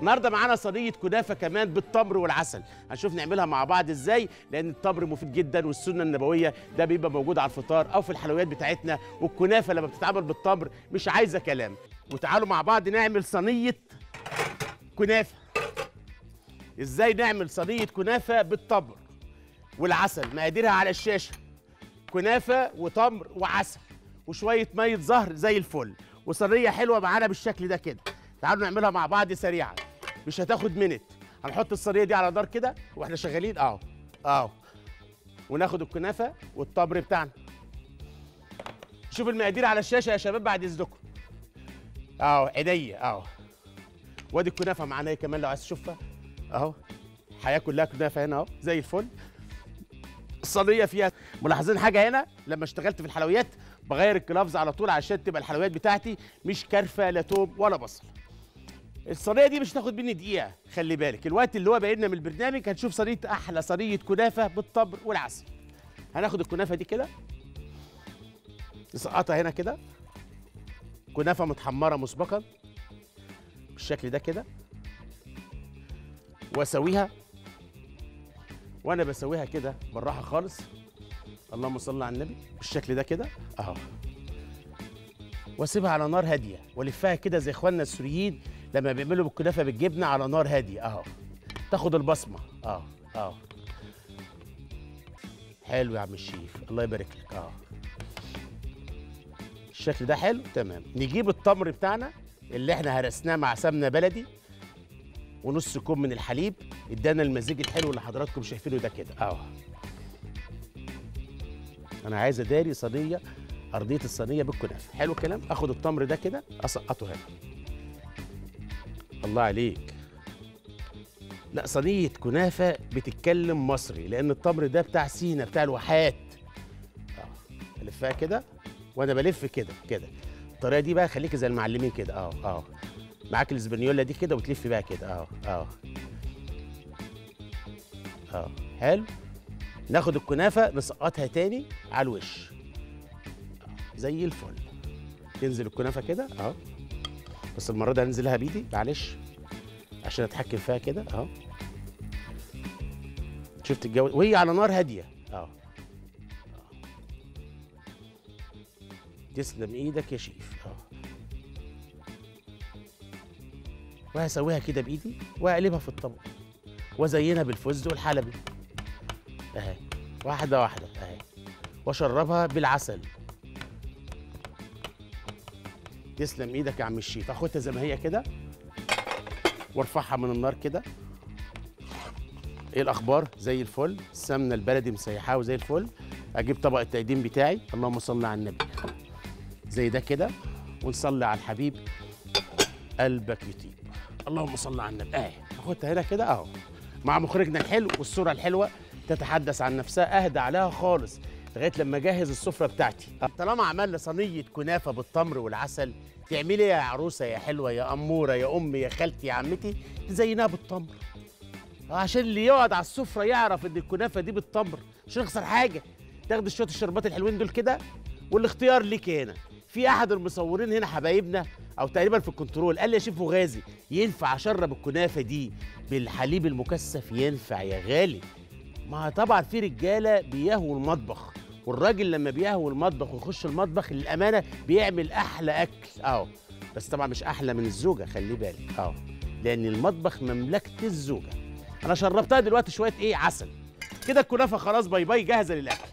النهارده معانا صينيه كنافه كمان بالتمر والعسل هنشوف نعملها مع بعض ازاي لان التمر مفيد جدا والسنه النبويه ده بيبقى موجود على الفطار او في الحلويات بتاعتنا والكنافه لما بتتعمل بالتمر مش عايزه كلام وتعالوا مع بعض نعمل صينيه كنافه ازاي نعمل صينيه كنافه بالتمر والعسل مقاديرها على الشاشه كنافه وتمر وعسل وشويه ميه زهر زي الفل وصينيه حلوه معانا بالشكل ده كده تعالوا نعملها مع بعض سريعا مش هتاخد منت هنحط الصينيه دي على نار كده واحنا شغالين اهو اهو وناخد الكنافه والتمر بتاعنا شوف المقادير على الشاشه يا شباب بعد اذنكم اهو عينيا اهو وادي الكنافه معانا هي كمان لو عايز تشوفها اهو الحياه كلها كنافه هنا اهو زي الفل الصينيه فيها ملاحظين حاجه هنا لما اشتغلت في الحلويات بغير الكلافز على طول عشان تبقى الحلويات بتاعتي مش كارفه لا توم ولا بصل الصينيه دي مش هتاخد مني دقيقه خلي بالك الوقت اللي هو باين لنا من البرنامج هنشوف صينيه احلى صينيه كنافه بالتمر والعسل هناخد الكنافه دي كده نسقطها هنا كده كنافه متحمره مسبقا بالشكل ده كده واسويها وانا بسويها كده بالراحه خالص اللهم صل على النبي بالشكل ده كده اهو واسيبها على نار هاديه والفها كده زي اخواننا السوريين لما بيعملوا بالكنافه بالجبنه على نار هاديه اهو تاخد البصمه اهو اهو حلو يا عم الشيف الله يبارك لك اهو الشكل ده حلو تمام نجيب التمر بتاعنا اللي احنا هرسناه مع سمنه بلدي ونص كوب من الحليب ادانا المزيج الحلو اللي حضراتكم شايفينه ده كده اهو انا عايز اداري صينيه ارضيه الصينيه بالكنافه حلو الكلام اخد التمر ده كده اسقطه هنا الله عليك لا صينيه كنافه بتتكلم مصري لان التمر ده بتاع سينا بتاع الواحات اه الفها كده وانا بلف كده كده الطريقه دي بقى خليكي زي المعلمين كده اه اه معاك الاسبانيولا دي كده وتلفي بقى كده اه اه اه حلو ناخد الكنافه نسقطها تاني على الوش آه، زي الفل تنزل الكنافه كده اهو بس المره دي هنزلها بايدي معلش عشان اتحكم فيها كده اهو شفت الجو وهي على نار هاديه اهو تسلم ايدك يا شيف اهو وهسويها كده بايدي واقلبها في الطبق وازينها بالفستق والحلبي اهي واحده واحده اهي واشربها بالعسل تسلم ايدك يا عم الشيف اخدها زي ما هي كده وارفعها من النار كده ايه الاخبار زي الفل السمنه البلدي مسيحاه وزي الفل اجيب طبق التقديم بتاعي اللهم صل على النبي زي ده كده ونصلي على الحبيب قلبك يطيب اللهم صل على النبي اهي اخدها هنا كده اهو مع مخرجنا الحلو والصوره الحلوه تتحدث عن نفسها اهدى عليها خالص لغايه لما اجهز السفره بتاعتي طالما عملنا صينيه كنافه بالتمر والعسل تعملي يا عروسه يا حلوه يا اموره يا امي يا خالتي يا عمتي تزينها بالتمر عشان اللي يقعد على السفره يعرف ان الكنافه دي بالتمر مش هنخسر حاجه تاخد شويه الشربات الحلوين دول كده والاختيار ليك هنا في احد المصورين هنا حبايبنا او تقريبا في الكنترول قال لي يا شيف غازي ينفع اشرب الكنافه دي بالحليب المكثف ينفع يا غالي ما طبعا في رجاله بيهووا المطبخ والراجل لما بيهوي المطبخ ويخش المطبخ للامانه بيعمل احلى اكل اه بس طبعا مش احلى من الزوجه خلي بالك اه لان المطبخ مملكه الزوجه انا شربتها دلوقتي شويه ايه عسل كده الكنافه خلاص باي باي جاهزه للاكل